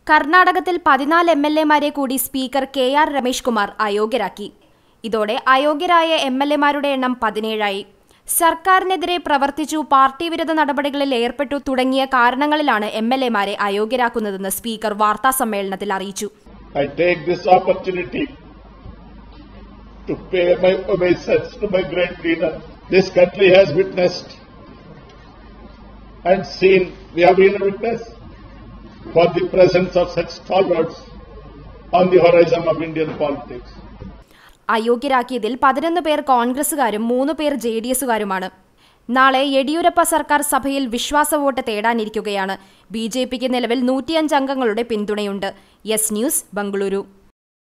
കർണാടകത്തിൽ പതിനാല് M L എമാരെ കൂടി speaker K R Ramesh Kumar അയോഗ്യരാക്കി ഇതോടെ അയോഗ്യരായ എം എൽ എമാരുടെ എണ്ണം പതിനേഴായി സർക്കാരിനെതിരെ പ്രവർത്തിച്ചു പാർട്ടി വിരുദ്ധ നടപടികളിൽ ഏർപ്പെട്ടു തുടങ്ങിയ കാരണങ്ങളിലാണ് എം എൽ എമാരെ അയോഗ്യരാക്കുന്നതെന്ന് സ്പീക്കർ വാർത്താ സമ്മേളനത്തിൽ അറിയിച്ചു I take this opportunity to pay my obeisance to my great leader. This country has witnessed and seen, we have been a witness for the presence of such stalwarts on the horizon of Indian politics. അയോഗ്യരാക്കിയതിൽ പതിനൊന്ന് പേർ കോൺഗ്രസുകാരും മൂന്ന് പേർ J D എസുകാരുമാണ് നാളെ യെഡിയൂരപ്പ സർക്കാർ സഭയിൽ വിശ്വാസ vote തേടാനിരിക്കുകയാണ് B J പിക്ക് നിലവിൽ നൂറ്റിയഞ്ച് അംഗങ്ങളുടെ പിന്തുണയുണ്ട് യെസ് ന്യൂസ് ബംഗളൂരു